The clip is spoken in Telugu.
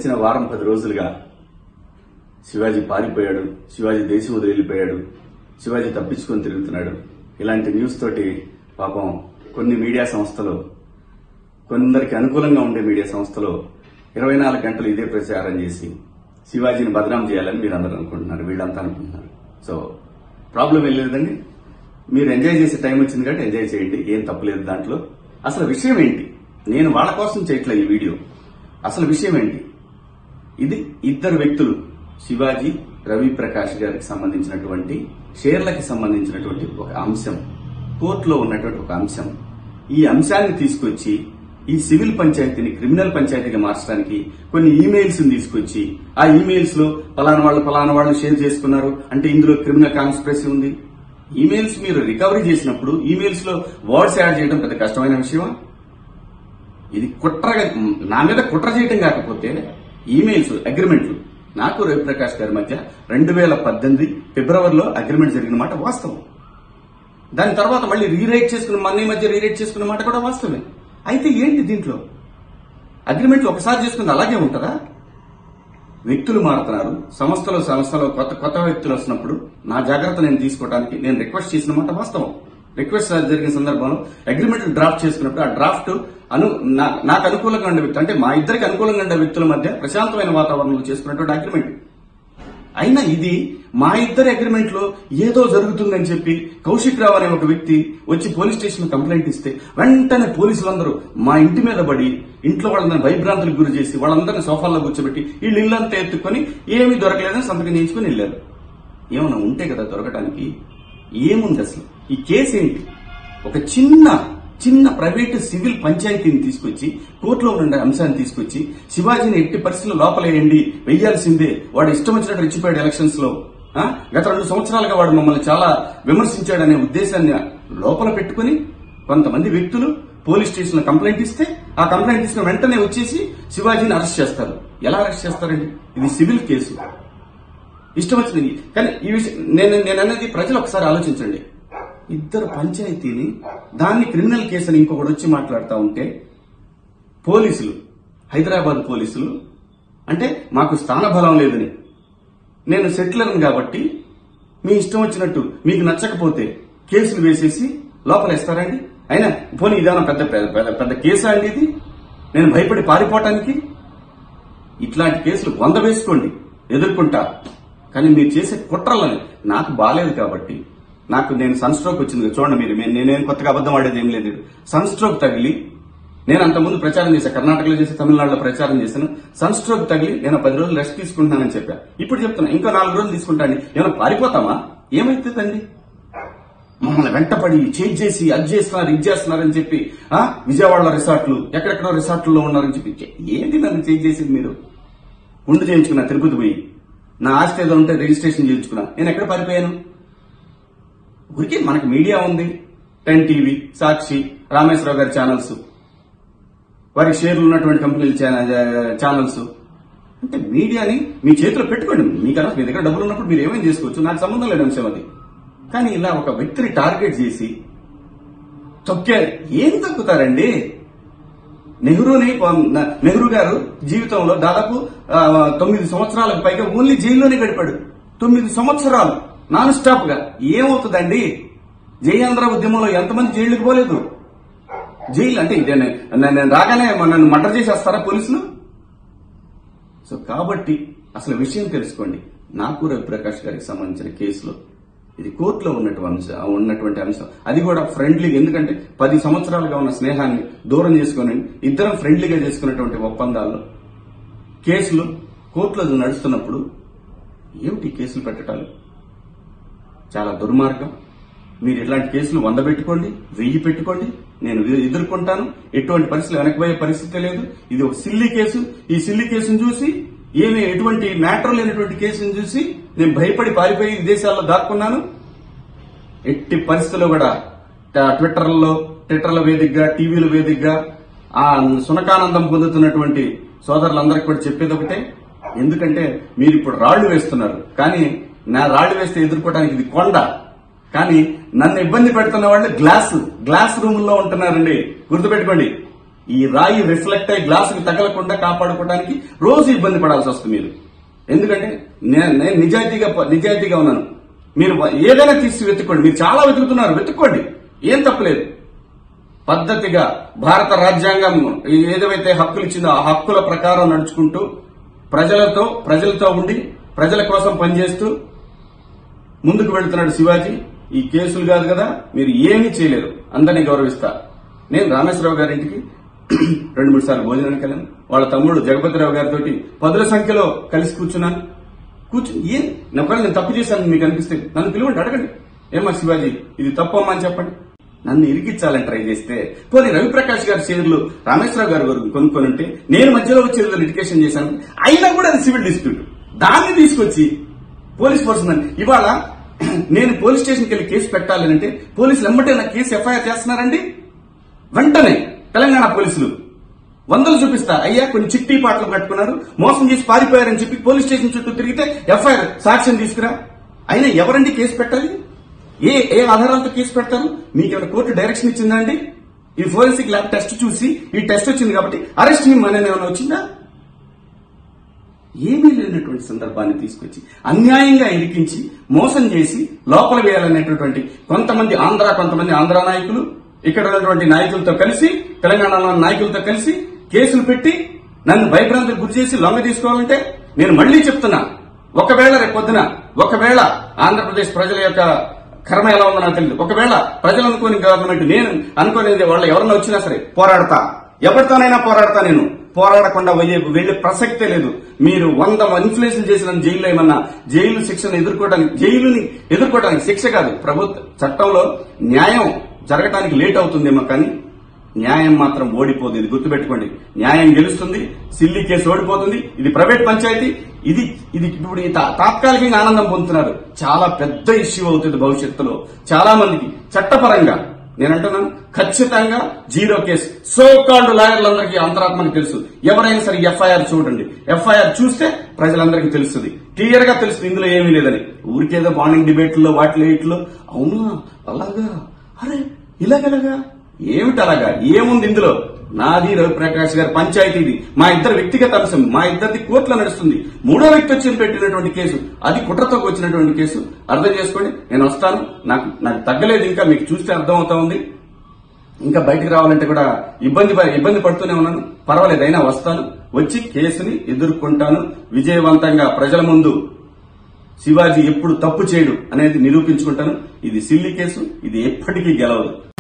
గడిచిన వారం పది రోజులుగా శివాజీ పారిపోయాడు శివాజీ దేశం వదిలి వెళ్ళిపోయాడు శివాజీ తప్పించుకొని తిరుగుతున్నాడు ఇలాంటి న్యూస్ తోటి పాపం కొన్ని మీడియా సంస్థలు కొందరికి అనుకూలంగా ఉండే మీడియా సంస్థలు ఇరవై నాలుగు గంటలు ఇదే ప్రచారం చేసి శివాజీని బదనాం చేయాలని మీరు అందరూ అనుకుంటున్నారు వీళ్ళంతా అనుకుంటున్నారు సో ప్రాబ్లం ఏం లేదండి మీరు ఎంజాయ్ చేసే టైం వచ్చింది కాబట్టి ఎంజాయ్ చేయండి ఏం తప్పులేదు దాంట్లో అసలు విషయం ఏంటి నేను వాళ్ళ కోసం చేయట్లే ఈ వీడియో అసలు విషయం ఏంటి ఇది ఇద్దరు వ్యక్తులు శివాజీ రవి ప్రకాష్ గారికి సంబంధించినటువంటి షేర్లకి సంబంధించినటువంటి ఒక అంశం కోర్టులో ఉన్నటువంటి ఒక అంశం ఈ అంశాన్ని తీసుకొచ్చి ఈ సివిల్ పంచాయతీని క్రిమినల్ పంచాయతీగా మార్చడానికి కొన్ని ఈమెయిల్స్ తీసుకొచ్చి ఆ ఈమెయిల్స్ లో పలానా వాళ్ళు పలానా వాళ్ళు షేర్ చేసుకున్నారు అంటే ఇందులో క్రిమినల్ కాన్స్పిరసీ ఉంది ఈమెయిల్స్ మీరు రికవరీ చేసినప్పుడు ఈమెయిల్స్ లో వర్డ్స్ యాడ్ చేయడం పెద్ద కష్టమైన విషయమా ఇది కుట్రగా నా మీద కుట్ర చేయటం కాకపోతే ఈమెయిల్స్ అగ్రిమెంట్లు నాకు రవిప్రకాష్ గారి మధ్య రెండు వేల పద్దెనిమిది ఫిబ్రవరిలో అగ్రిమెంట్ జరిగిన మాట వాస్తవం దాని తర్వాత మళ్ళీ రీరైట్ చేసుకున్న మన మధ్య రీరైట్ చేసుకున్న మాట కూడా వాస్తవమే అయితే ఏంటి దీంట్లో అగ్రిమెంట్లు ఒకసారి చేసుకుంది అలాగే ఉంటుందా వ్యక్తులు మారుతున్నారు సంస్థలు సంస్థలో కొత్త కొత్త వ్యక్తులు వస్తున్నప్పుడు నా జాగ్రత్త నేను తీసుకోవడానికి నేను రిక్వెస్ట్ చేసిన మాట వాస్తవం రిక్వెస్ట్ జరిగిన సందర్భంలో అగ్రిమెంట్ డ్రాఫ్ట్ చేసుకున్నప్పుడు ఆ డ్రాఫ్ట్ అను నా- నాకు అనుకూలంగా ఉండే వ్యక్తి అంటే మా ఇద్దరికి అనుకూలంగా ఉండే వ్యక్తుల మధ్య ప్రశాంతమైన వాతావరణంలో చేసుకున్నటువంటి అగ్రిమెంట్ అయినా ఇది మా ఇద్దరి అగ్రిమెంట్ లో ఏదో జరుగుతుందని చెప్పి కౌశిక్ రావు అనే ఒక వ్యక్తి వచ్చి పోలీస్ స్టేషన్ కంప్లైంట్ ఇస్తే వెంటనే పోలీసులందరూ మా ఇంటి మీద పడి ఇంట్లో వాళ్ళందరినీ భయభ్రాంతులకు గురి చేసి వాళ్ళందరినీ సోఫాల్లో కూర్చోబెట్టి వీళ్ళు ఇల్లంతా ఎత్తుకొని ఏమీ దొరకలేదని సంతకం చేయించుకొని వెళ్ళారు ఏమైనా ఉంటే కదా దొరకడానికి ఏముంది అసలు ఈ కేసు ఏంటి ఒక చిన్న చిన్న ప్రైవేటు సివిల్ పంచాయతీని తీసుకొచ్చి కోర్టులో ఉండే అంశాన్ని తీసుకొచ్చి శివాజీని ఎట్టి పరిస్థితుల్లో లోపలేయండి వెయ్యాల్సిందే వాడు ఇష్టం వచ్చినట్టు రెచ్చిపోయాడు ఎలక్షన్స్ లో ఆ? గత రెండు సంవత్సరాలుగా వాడు మమ్మల్ని చాలా విమర్శించాడనే ఉద్దేశాన్ని లోపల పెట్టుకుని కొంతమంది వ్యక్తులు పోలీస్ స్టేషన్ లో కంప్లైంట్ ఇస్తే ఆ కంప్లైంట్ ఇచ్చిన వెంటనే వచ్చేసి శివాజీని అరెస్ట్ చేస్తారు ఎలా అరెస్ట్ చేస్తారండి ఇది సివిల్ కేసు ఇష్టం వచ్చింది కానీ ఈ విషయం నేను నేను అనేది ప్రజలు ఒకసారి ఆలోచించండి ఇద్దరు పంచాయతీని దాన్ని క్రిమినల్ కేసు అని ఇంకొకటి వచ్చి మాట్లాడుతూ ఉంటే పోలీసులు హైదరాబాద్ పోలీసులు అంటే మాకు స్థానబలం లేదని నేను సెటిలర్ని కాబట్టి మీ ఇష్టం వచ్చినట్టు మీకు నచ్చకపోతే కేసులు వేసేసి లోపలేస్తారండి అయినా పోనీ ఇదేమన్నా పెద్ద పెద్ద పెద్ద- పెద్ద కేసా అండి ఇది నేను భయపడి పారిపోవటానికి ఇట్లాంటి కేసులు వంద వేసుకోండి ఎదుర్కొంటా కానీ మీరు చేసే కుట్రలని నాకు బాలేదు కాబట్టి నాకు నేను సన్ స్ట్రోక్ వచ్చింది కదా, చూడండి మీరు మే- నేనేం కొత్తగా అబద్ధం ఆడేది ఏం లేదు సన్ స్ట్రోక్ తగిలి నేను అంతకుముందు ప్రచారం చేశాను కర్ణాటకలో చేసి తమిళనాడులో ప్రచారం చేశాను సన్ స్ట్రోక్ తగిలి నేను పది రోజులు రెస్ట్ తీసుకుంటున్నానని చెప్పా ఇప్పుడు చెప్తున్నా ఇంకో నాలుగు రోజులు తీసుకుంటాను ఏమైనా పారిపోతామా ఏమైతుందండి మమ్మల్ని వెంటపడి చేంజ్ చేసి అది చేస్తున్నారు ఇది చేస్తున్నారని చెప్పి ఆ విజయవాడలో రిసార్ట్లు ఎక్కడెక్కడో రిసార్ట్లలో ఉన్నారని చెప్పి చే- ఏంటి నన్ను చేంజ్ చేసింది మీరు గుండు చేయించుకున్నా తిరుపతి పోయి నా ఆస్తి ఏదో ఉంటే రిజిస్ట్రేషన్ చేయించుకున్నా నేను ఎక్కడ పారిపోయాను ఊరికే మనకి మీడియా ఉంది టెన్ టీవీ సాక్షి రామేశ్వరరావు గారి ఛానల్స్ వారి షేర్లు ఉన్నటువంటి కంపెనీల ఛా- ఛానల్స్ అంటే మీడియాని మీ చేతిలో పెట్టుకోండి మీకు అలా మీ దగ్గర డబ్బులు ఉన్నప్పుడు మీరు ఏమేం చేసుకోవచ్చు నాకు సంబంధం లేని అంశం అది కానీ ఇలా ఒక వ్యక్తిని టార్గెట్ చేసి తొక్కే ఏం తొక్కుతారండి నెహ్రూని న- నెహ్రూ గారు జీవితంలో దాదాపు ఆ, తొమ్మిది సంవత్సరాలకు పైగా ఓన్లీ జైల్లోనే గడిపాడు తొమ్మిది సంవత్సరాలు నాన్ స్టాప్ గా ఏమవుతుందండి జయాంధ్ర ఉద్యమంలో ఎంతమంది జైలుకి పోలేదు జైలు అంటే ఇదే నే- నే- నేను రాగానే నన్ను మర్డర్ చేసేస్తారా పోలీసులు సో కాబట్టి అసలు విషయం తెలుసుకోండి నాకు రవిప్రకాష్ గారికి సంబంధించిన కేసులో ఇది కోర్టులో ఉన్నటువంటి అంశం ఉన్నటువంటి అంశం అది కూడా ఫ్రెండ్లీగా ఎందుకంటే పది సంవత్సరాలుగా ఉన్న స్నేహాన్ని దూరం చేసుకుని ఇద్దరం ఫ్రెండ్లీగా చేసుకున్నటువంటి ఒప్పందాల్లో కేసులు కోర్టులో నడుస్తున్నప్పుడు ఏమిటి ఈ కేసులు పెట్టడాలు చాలా దుర్మార్గం మీరు ఇట్లాంటి కేసులు వంద పెట్టుకోండి వెయ్యి పెట్టుకోండి నేను ఎ- ఎదుర్కొంటాను ఎటువంటి పరిస్థితులు వెనకపోయే పరిస్థితి లేదు ఇది ఒక సిల్లి కేసు ఈ సిల్లి కేసును చూసి ఏమి ఎటువంటి మ్యాటర్ లేనటువంటి కేసును చూసి నేను భయపడి పారిపోయి విదేశాల్లో దాక్కున్నాను ఎట్టి పరిస్థితుల్లో కూడా ట- ట్విట్టర్లో ట్విట్టర్ల వేదికగా టీవీల వేదికగా ఆ సునకానందం పొందుతున్నటువంటి సోదరులందరికీ కూడా చెప్పేది ఒకటే ఎందుకంటే మీరు ఇప్పుడు రాళ్లు వేస్తున్నారు కానీ నా రాళ్లు వేస్తే ఎదుర్కోవడానికి ఇది కొండ కానీ నన్ను ఇబ్బంది పెడుతున్న వాళ్ళు గ్లాస్ గ్లాస్ రూమ్ లో ఉంటున్నారండి గుర్తుపెట్టుకోండి ఈ రాయి రిఫ్లెక్ట్ అయ్యి గ్లాసుకి తగలకుండా కాపాడుకోవడానికి రోజు ఇబ్బంది పడాల్సి వస్తుంది మీరు ఎందుకంటే నే- నేను నిజాయితీగా నిజాయితీగా ఉన్నాను మీరు ఏదైనా తీసి వెతుక్కోండి మీరు చాలా వెతుకుతున్నారు వెతుక్కోండి ఏం తప్పలేదు పద్ధతిగా భారత రాజ్యాంగం ఏదైతే హక్కులు ఇచ్చిందో ఆ హక్కుల ప్రకారం నడుచుకుంటూ ప్రజలతో ప్రజలతో ఉండి ప్రజల కోసం పనిచేస్తూ ముందుకు వెళ్తున్నాడు శివాజీ ఈ కేసులు కాదు కదా మీరు ఏమీ చేయలేరు అందరినీ గౌరవిస్తా నేను రామేశ్వరరావు గారింటికి రెండు మూడు సార్లు భోజనానికి వెళ్ళాను వాళ్ళ తమ్ముడు జగపతిరావు గారితో పదుల సంఖ్యలో కలిసి కూర్చున్నాను కూర్చుని ఏం నా ఒకవేళ నేను తప్పు చేశాను మీకు అనిపిస్తే నన్ను పిలవండి అడగండి ఏమా శివాజీ ఇది తప్పమ్మా అని చెప్పండి నన్ను ఇరికించాలని ట్రై చేస్తే పోనీ రవిప్రకాష్ గారి షేర్లు రామేశ్వరరావు గారి వరకు కొనుక్కొని ఉంటే నేను మధ్యలో వచ్చి ఏదో లిటికేషన్ చేశాను అయినా కూడా అది సివిల్ డిస్ప్యూట్ దాన్ని తీసుకొచ్చి పోలీస్ పర్సన్ ఇవాళ నేను పోలీస్ స్టేషన్కి వెళ్ళి కేసు పెట్టాలి అంటే పోలీసులు ఎమ్మటే నా కేసు ఎఫ్ఐఆర్ చేస్తున్నారండి వెంటనే తెలంగాణ పోలీసులు వందలు చూపిస్తా అయ్యా కొన్ని చిట్టి పాటలు కట్టుకున్నారు మోసం చేసి పారిపోయారని చెప్పి పోలీస్ స్టేషన్ చుట్టూ తిరిగితే ఎఫ్ఐఆర్ సాక్ష్యం తీసుకురా అయినా ఎవరండి కేసు పెట్టాలి ఏ ఏ ఆధారాలతో కేసు పెడతారు మీకు ఏమైనా కోర్టు డైరెక్షన్ ఇచ్చిందా అండి ఈ ఫోరెన్సిక్ ల్యాబ్ టెస్ట్ చూసి ఈ టెస్ట్ వచ్చింది కాబట్టి అరెస్ట్ అనేది ఏమైనా వచ్చిందా ఏమీ లేనటువంటి సందర్భాన్ని తీసుకొచ్చి అన్యాయంగా ఇరికించి మోసం చేసి లోపల వేయాలనేటటువంటి కొంతమంది ఆంధ్ర కొంతమంది ఆంధ్ర నాయకులు ఇక్కడ ఉన్నటువంటి నాయకులతో కలిసి తెలంగాణలో ఉన్న నాయకులతో కలిసి కేసులు పెట్టి నన్ను భయభ్రాంతికి గురి చేసి లొంగ తీసుకోవాలంటే నేను మళ్లీ చెప్తున్నా ఒకవేళ రేపొద్దున ఒకవేళ ఆంధ్రప్రదేశ్ ప్రజల యొక్క కర్మ ఎలా ఉందో నాకు తెలియదు ఒకవేళ ప్రజలు అనుకోని గవర్నమెంట్ నేను అనుకోనేది వాళ్ళు ఎవరన్నా వచ్చినా సరే పోరాడతా ఎవరితోనైనా పోరాడతా నేను పోరాడకుండా వెయ్యే వెళ్లే ప్రసక్తే లేదు మీరు వంద ఇన్ఫ్లుయెన్స్ చేసిన జైల్లో ఏమన్నా జైలు శిక్షను ఎదుర్కోవడానికి జైలుని ఎదుర్కోవడానికి శిక్ష కాదు ప్రభుత్వ చట్టంలో న్యాయం జరగటానికి లేట్ అవుతుందేమో కానీ న్యాయం మాత్రం ఓడిపోదు ఇది గుర్తుపెట్టుకోండి న్యాయం గెలుస్తుంది సిల్లి కేసు ఓడిపోతుంది ఇది ప్రైవేట్ పంచాయతీ ఇది ఇది ఇప్పుడు ఈ తా- తాత్కాలికంగా ఆనందం పొందుతున్నారు చాలా పెద్ద ఇష్యూ అవుతుంది భవిష్యత్తులో చాలా మందికి చట్టపరంగా నేను అంటున్నాను ఖచ్చితంగా జీరో కేసు సో కాల్డ్ లాయర్లందరికీ అంతరాత్మకి తెలుసు ఎవరైనా సరే ఎఫ్ఐఆర్ చూడండి ఎఫ్ఐఆర్ చూస్తే ప్రజలందరికీ తెలుస్తుంది క్లియర్ గా తెలుస్తుంది ఇందులో ఏమీ లేదని ఊరికేదో మార్నింగ్ డిబేట్లో వాటిలో వీటిలో అవునా అలాగా అరే ఇలాగలాగా ఏమిటి అలాగా ఏముంది ఇందులో నాది రవిప్రకాష్ గారి పంచాయతీది మా ఇద్దరు వ్యక్తిగత అంశం మా ఇద్దరిది కోర్టులో నడుస్తుంది మూడో వ్యక్తి వచ్చి పెట్టినటువంటి కేసు అది కుట్రతో వచ్చినటువంటి కేసు అర్థం చేసుకోండి నేను వస్తాను నాకు నాకు తగ్గలేదు ఇంకా మీకు చూస్తే అర్థం అవుతా ఉంది ఇంకా బయటికి రావాలంటే కూడా ఇబ్బంది ప- ఇబ్బంది పడుతూనే ఉన్నాను పర్వాలేదు అయినా వస్తాను వచ్చి కేసుని ఎదుర్కొంటాను విజయవంతంగా ప్రజల ముందు శివాజీ ఎప్పుడు తప్పు చేయడు అనేది నిరూపించుకుంటాను ఇది సిల్లి కేసు ఇది ఎప్పటికీ గెలవదు